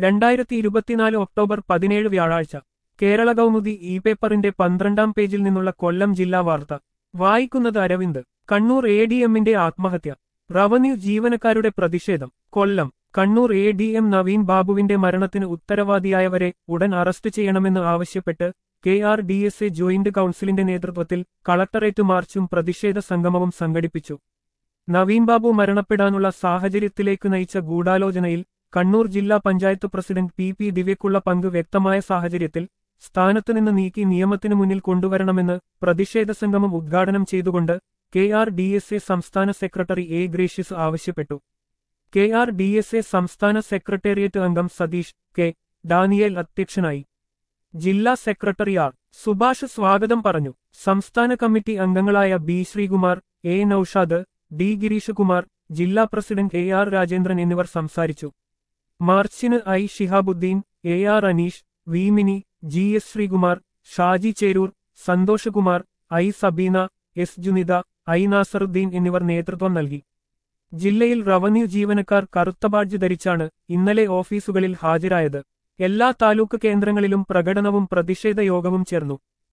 രണ്ടായിരത്തി ഇരുപത്തിനാല് ഒക്ടോബർ പതിനേഴ് വ്യാഴാഴ്ച കേരള കൗമുദി ഇ പേപ്പറിന്റെ പന്ത്രണ്ടാം പേജിൽ നിന്നുള്ള കൊല്ലം ജില്ലാ വാർത്ത വായിക്കുന്നത് അരവിന്ദ് കണ്ണൂർ എ ഡി എമ്മിന്റെ ആത്മഹത്യ റവന്യൂ ജീവനക്കാരുടെ പ്രതിഷേധം Kollam Kannur A D M Naveen ബാബുവിന്റെ മരണത്തിന് ഉത്തരവാദിയായവരെ ഉടൻ അറസ്റ്റ് ചെയ്യണമെന്ന് ആവശ്യപ്പെട്ട് K R D S A joint കൌൺസിലിന്റെ നേതൃത്വത്തിൽ കളക്ടറേറ്റ് മാർച്ചും പ്രതിഷേധ സംഗമവും സംഘടിപ്പിച്ചു നവീൻ ബാബു മരണപ്പെടാനുള്ള സാഹചര്യത്തിലേക്ക് നയിച്ച ഗൂഢാലോചനയിൽ കണ്ണൂർ ജില്ലാ പഞ്ചായത്ത് പ്രസിഡന്റ് പി പി ദിവ്യക്കുള്ള പങ്ക് വ്യക്തമായ സാഹചര്യത്തിൽ സ്ഥാനത്തുനിന്ന് നീക്കി നിയമത്തിനു മുന്നിൽ കൊണ്ടുവരണമെന്ന് പ്രതിഷേധ സംഗമം ഉദ്ഘാടനം ചെയ്തുകൊണ്ട് K R D S A സംസ്ഥാന സെക്രട്ടറി എ ഗ്രേഷ്യസ് ആവശ്യപ്പെട്ടു K R D S A സംസ്ഥാന സെക്രട്ടേറിയറ്റ് അംഗം സതീഷ് കെ ഡാനിയേൽ അധ്യക്ഷനായി ജില്ലാ സെക്രട്ടറി ആർ സുഭാഷ് സ്വാഗതം പറഞ്ഞു സംസ്ഥാന കമ്മിറ്റി അംഗങ്ങളായ B Sreekumar A Noushad D Gireesh Kumar ജില്ലാ പ്രസിഡന്റ് എ ആർ രാജേന്ദ്രൻ എന്നിവർ സംസാരിച്ചു മാർച്ചിന് I Shihabuddeen A R Aneesh V Mini G S Sreekumar Shaji Cheroor Santhoshkumar I Sabeena S Junitha I Nasaruddeen എന്നിവർ നേതൃത്വം നൽകി ജില്ലയിൽ റവന്യൂ ജീവനക്കാർ കറുത്ത ബാഡ്ജ് ധരിച്ചാണ് ഇന്നലെ ഓഫീസുകളിൽ ഹാജരായത് എല്ലാ താലൂക്ക് കേന്ദ്രങ്ങളിലും പ്രകടനവും പ്രതിഷേധ യോഗവും ചേർന്നു